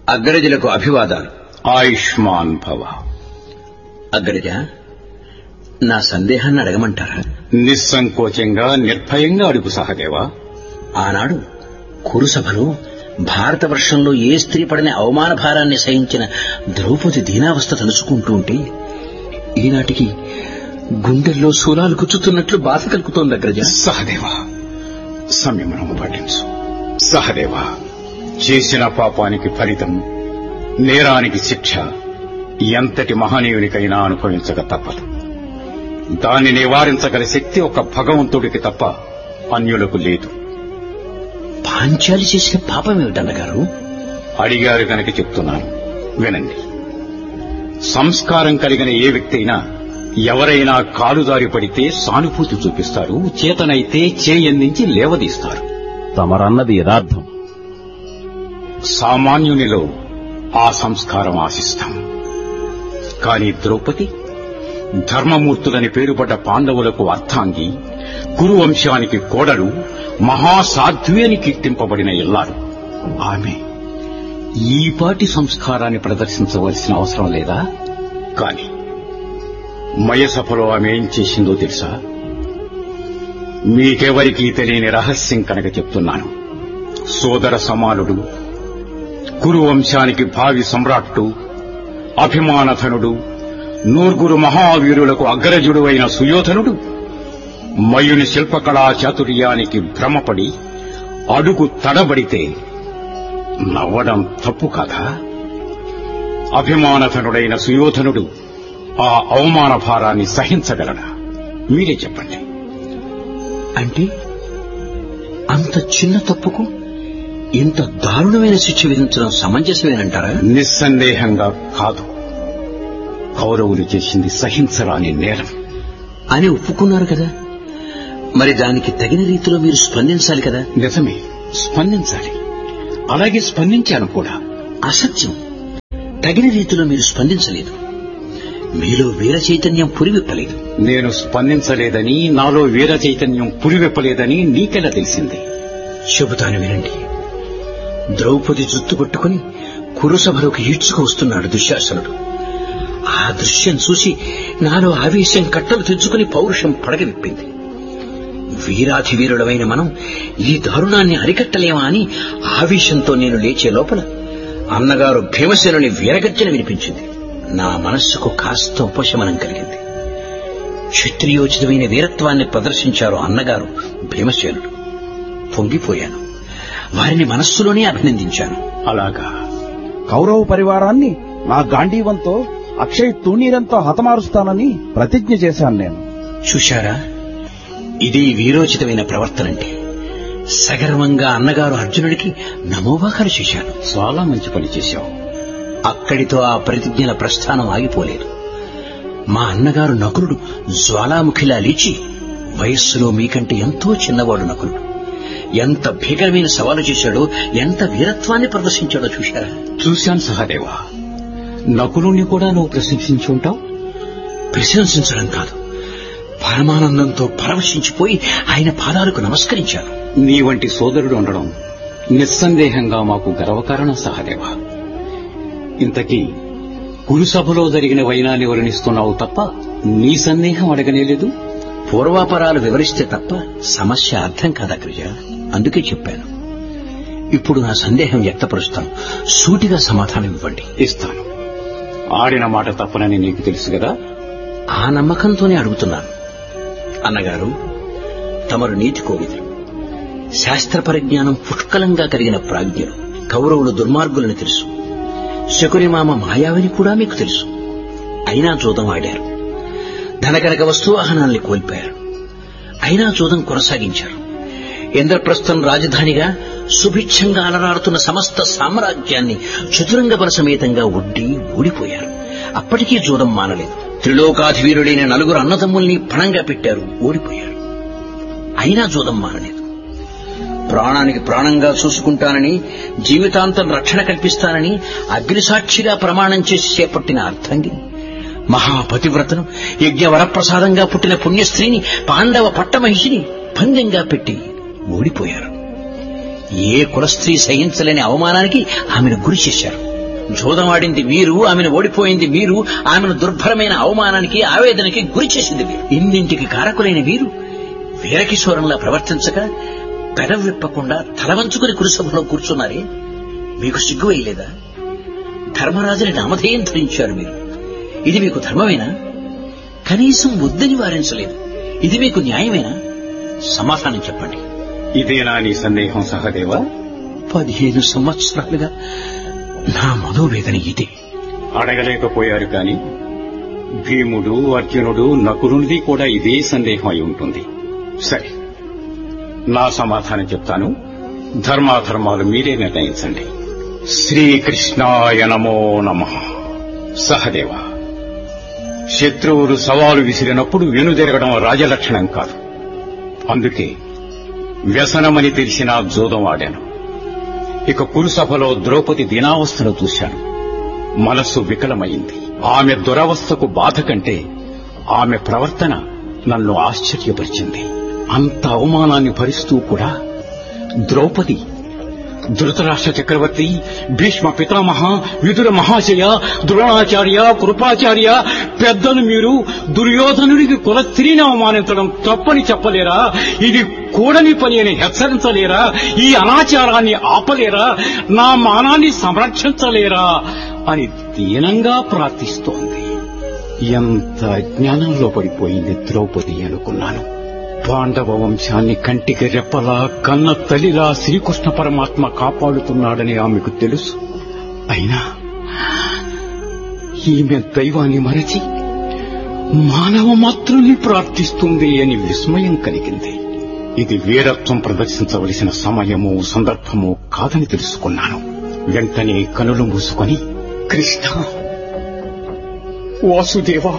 అగ్రజులకు అభివాదాలు ఆయుష్మాన్ భవ అగ్రజ నా సందేహాన్ని అడగమంటారా నిస్సంకోచంగా నిర్భయంగా అడుగు సహదేవా ఆనాడు కురుసభలో భారతవర్షంలో ఏ స్త్రీ పడిన అవమాన భారాన్ని సహించిన ద్రౌపది దీనావస్థ తలుచుకుంటూ ఉంటే ఈనాటికి గుండెల్లో శూలాలు గుచ్చుతున్నట్లు బాధ కలుగుతోంది అగ్రజ సహదేవా సంయమనము పాటించు సహదేవా చేసిన పాపానికి ఫలితం నేరానికి శిక్ష ఎంతటి మహనీయునికైనా అనుభవించక తప్పదు దాన్ని నివారించగల శక్తి ఒక భగవంతుడికి తప్ప అన్యులకు లేదు పాంచాలి చేసిన పాపం ఏమిటన్నగారు అడిగారు గనక చెప్తున్నాను వినండి సంస్కారం కలిగిన ఏ వ్యక్తి అయినా ఎవరైనా కాలుదారి పడితే సానుభూతి చూపిస్తారు చేతనైతే చేయందించి లేవదీస్తారు తమరన్నది యథార్థం సామాన్యునిలో ఆ సంస్కారం ఆశిస్తాం కాని ద్రౌపది ధర్మమూర్తులని పేరుపడ్డ పాండవులకు అర్థాంగి కురువంశానికి కోడలు మహాసాధ్వి అని కీర్తింపబడిన ఇల్లారు ఆమె ఈపాటి సంస్కారాన్ని ప్రదర్శించవలసిన అవసరం లేదా కాని మయసభలో ఆమె ఏం చేసిందో తెలుసా మీకెవరికీ తెలియని రహస్యం కనుక చెప్తున్నాను సోదర సమానుడు కురువంశానికి భావి సమ్రాట్టు అభిమానధనుడు నూర్గురు మహావీరులకు అగ్రజుడు అయిన సుయోధనుడు మయుని శిల్పకళా చాతుర్యానికి భ్రమపడి అడుగు తడబడితే నవ్వడం తప్పు కాదా అభిమానధనుడైన సుయోధనుడు ఆ అవమాన భారాన్ని సహించగలడా మీరే చెప్పండి అంటే అంత చిన్న తప్పుకు ఇంత దారుణమైన శిక్ష విధించడం సమంజసమేనంటారా నిస్సందేహంగా కాదు కౌరవులు చేసింది సహించరాని నేరం అని ఒప్పుకున్నారు కదా మరి దానికి తగిన రీతిలో మీరు స్పందించాలి కదా నిజమే స్పందించాలి అలాగే స్పందించాను కూడా అసత్యం తగిన రీతిలో మీరు స్పందించలేదు మీలో వీర చైతన్యం పురివిప్పలేదు నేను స్పందించలేదని నాలో వీర చైతన్యం పురివెప్పలేదని నీకెలా తెలిసింది చెబుతాను వినండి ద్రౌపది జుత్తు పట్టుకుని కురుసభలోకి ఈడ్చుకు వస్తున్నాడు దుశ్శాసనుడు ఆ దృశ్యం చూసి నాలో ఆవేశం కట్టలు తెచ్చుకుని పౌరుషం పడగవిప్పింది వీరాధి వీరుడమైన మనం ఈ దారుణాన్ని అరికట్టలేమా అని ఆవేశంతో నేను లేచే లోపల అన్నగారు భీమసేనుని వీరగర్జన వినిపించింది నా మనస్సుకు కాస్త ఉపశమనం కలిగింది క్షత్రియోచితమైన వీరత్వాన్ని ప్రదర్శించారు అన్నగారు భీమసేనుడు పొంగిపోయాను వారిని మనస్సులోనే అభినందించాను అలాగా కౌరవ పరివారాన్ని నా గాంధీవంతో అక్షయ్ తూణీరంతో హతమారుస్తానని ప్రతిజ్ఞ చేశాను నేను చూశారా ఇది వీరోచితమైన ప్రవర్తనంటే సగర్వంగా అన్నగారు అర్జునుడికి నమోవాకాలు చేశాను చాలా మంచి పని చేశావు అక్కడితో ఆ ప్రతిజ్ఞల ప్రస్థానం ఆగిపోలేదు మా అన్నగారు నకులుడు జ్వాలాముఖిలా లేచి వయస్సులో మీకంటే ఎంతో చిన్నవాడు నకులుడు ఎంత భీకరమైన సవాలు చేశాడో ఎంత వీరత్వాన్ని ప్రదర్శించాడో చూశారా చూశాను సహదేవా నకులుణ్ణి కూడా నువ్వు ప్రశంసించి ఉంటావు ప్రశంసించడం కాదు పరమానందంతో పరవశించిపోయి ఆయన పాదాలకు నమస్కరించాను నీ వంటి సోదరుడు ఉండడం నిస్సందేహంగా మాకు గర్వకారణం సహదేవా ఇంతకీ కురుసభలో జరిగిన వైనాన్ని వర్ణిస్తున్నావు తప్ప నీ సందేహం అడగనేలేదు పూర్వాపరాలు వివరిస్తే తప్ప సమస్య అర్థం కాదా క్రిజ అందుకే చెప్పాను ఇప్పుడు నా సందేహం వ్యక్తపరుస్తాను సూటిగా సమాధానం ఇవ్వండి ఇస్తాను ఆడిన మాట తప్పనని నీకు తెలుసు కదా ఆ నమ్మకంతోనే అడుగుతున్నాను అన్నగారు తమరు నీతి కోవిదులు శాస్త్ర పరిజ్ఞానం పుష్కలంగా కలిగిన ప్రాజ్ఞులు కౌరవులు దుర్మార్గులని తెలుసు శకునిమామ మాయావిని కూడా మీకు తెలుసు అయినా జూదం ఆడారు ధనకనక వస్తువాహనాల్ని కోల్పోయారు అయినా జూదం కొనసాగించారు ఇంద్రప్రస్థం రాజధానిగా సుభిక్షంగా అలరాడుతున్న సమస్త సామ్రాజ్యాన్ని చతురంగ సమేతంగా ఒడ్డి ఓడిపోయారు అప్పటికీ జూదం మానలేదు త్రిలోకాధివీరుడైన నలుగురు అన్నదమ్ముల్ని పణంగా పెట్టారు ఓడిపోయారు అయినా జూదం మానలేదు ప్రాణానికి ప్రాణంగా చూసుకుంటానని జీవితాంతం రక్షణ కల్పిస్తానని అగ్నిసాక్షిగా ప్రమాణం చేసి చేపట్టిన అర్థంగిని మహాపతివ్రతను యజ్ఞవరప్రసాదంగా పుట్టిన పుణ్యస్త్రీని పాండవ పట్టమహిషిని భంగంగా పెట్టి ఓడిపోయారు ఏ కులస్త్రీ సహించలేని అవమానానికి ఆమెను గురి చేశారు జోదమాడింది మీరు ఆమెను ఓడిపోయింది మీరు ఆమెను దుర్భరమైన అవమానానికి ఆవేదనకి గురి చేసింది మీరు ఇన్నింటికి కారకులైన మీరు వీరకిశోరంలా ప్రవర్తించక పెదవి విప్పకుండా తలవంచుకుని కురుసభలో కూర్చున్నారే మీకు సిగ్గు వేయలేదా ధర్మరాజుని నామధేయం ధరించారు మీరు ఇది మీకు ధర్మమేనా కనీసం వద్దని వారించలేదు ఇది మీకు న్యాయమేనా సమాధానం చెప్పండి ఇదేనా నీ సందేహం సహదేవా పదిహేను సంవత్సరాలుగా నా మనోవేదన ఇదే అడగలేకపోయారు కాని భీముడు అర్జునుడు నకులునిది కూడా ఇదే సందేహం అయి ఉంటుంది సరే నా సమాధానం చెప్తాను ధర్మాధర్మాలు మీరే నిర్ణయించండి శ్రీకృష్ణాయ నమో నమ సహదేవ శత్రువులు సవాలు విసిరినప్పుడు వెనుదిరగడం రాజలక్షణం కాదు అందుకే వ్యసనమని తెలిసిన జోదం ఆడాను ఇక కురుసభలో ద్రౌపది దినావస్థను చూశాను మనస్సు వికలమైంది ఆమె దురవస్థకు బాధ కంటే ఆమె ప్రవర్తన నన్ను ఆశ్చర్యపరిచింది అంత అవమానాన్ని భరిస్తూ కూడా ద్రౌపది ధృతరాష్ట్ర చక్రవర్తి భీష్మ పితామహ విదుర మహాశయ ద్రోణాచార్య కృపాచార్య పెద్దలు మీరు దుర్యోధనుడికి కుల స్త్రీని అవమానించడం తప్పని చెప్పలేరా ఇది కూడని పని అని హెచ్చరించలేరా ఈ అనాచారాన్ని ఆపలేరా నా మానాన్ని సంరక్షించలేరా అని దీనంగా ప్రార్థిస్తోంది ఎంత అజ్ఞానంలో పడిపోయింది ద్రౌపది అనుకున్నాను పాండవ వంశాన్ని కంటికి రెప్పలా కన్న తల్లిలా శ్రీకృష్ణ పరమాత్మ కాపాడుతున్నాడని ఆమెకు తెలుసు అయినా ఈమె దైవాన్ని మరచి మానవ మాతృని ప్రార్థిస్తుంది అని విస్మయం కలిగింది ఇది వీరత్వం ప్రదర్శించవలసిన సమయము సందర్భము కాదని తెలుసుకున్నాను వెంటనే కనులు మూసుకొని కృష్ణ వాసుదేవా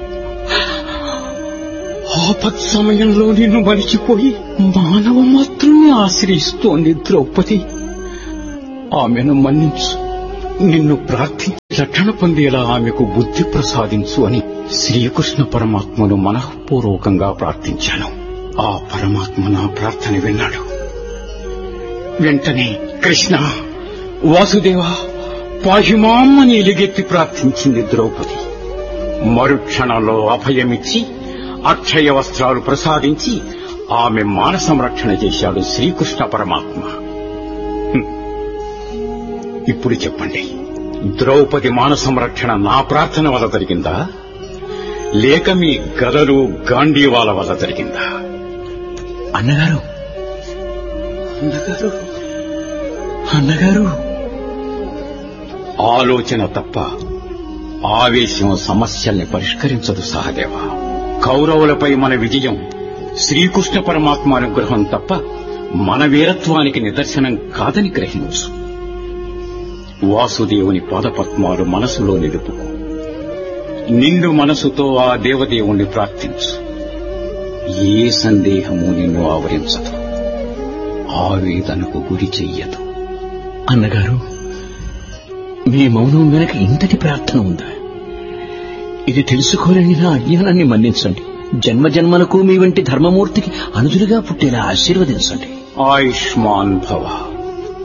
ఆపత్ సమయంలో నిన్ను మరిచిపోయి మానవ మాత్రమే ఆశ్రయిస్తోంది ద్రౌపది ఆమెను మన్నించు నిన్ను ప్రార్థించి రక్షణ పొందేలా ఆమెకు బుద్ధి ప్రసాదించు అని శ్రీకృష్ణ పరమాత్మను మనఃపూర్వకంగా ప్రార్థించాను ఆ పరమాత్మ నా ప్రార్థన విన్నాడు వెంటనే కృష్ణ వాసుదేవ పాహిమామ్మని ఎలుగెత్తి ప్రార్థించింది ద్రౌపది మరుక్షణంలో అభయమిచ్చి అక్షయ వస్త్రాలు ప్రసాదించి ఆమె మాన సంరక్షణ చేశాడు శ్రీకృష్ణ పరమాత్మ హ్మ్. ఇప్పుడు చెప్పండి ద్రౌపది మాన సంరక్షణ నా ప్రార్థన వల్ల జరిగిందా లేక మీ గదలు గాంధీవాల వల్ల జరిగిందా అన్నగారు అన్నగారు అన్నగారు ఆలోచన తప్ప ఆవేశం సమస్యల్ని పరిష్కరించదు సహదేవ కౌరవులపై మన విజయం శ్రీకృష్ణ పరమాత్మ అనుగ్రహం తప్ప మన వీరత్వానికి నిదర్శనం కాదని గ్రహించు వాసుదేవుని పాదపద్మాలు మనసులో నిలుపుకు నిండు మనసుతో ఆ దేవదేవుణ్ణి ప్రార్థించు ఏ సందేహము నిన్ను ఆవరించదు ఆవేదనకు గురి చెయ్యదు అన్నగారు మీ మౌనం వెనక ఇంతటి ప్రార్థన ఉందా ఇది తెలుసుకోలేని నా అజ్ఞానాన్ని మన్నించండి జన్మ జన్మలకు మీ వంటి ధర్మమూర్తికి అనుజులుగా పుట్టేలా ఆశీర్వదించండి ఆయుష్మాన్ భవ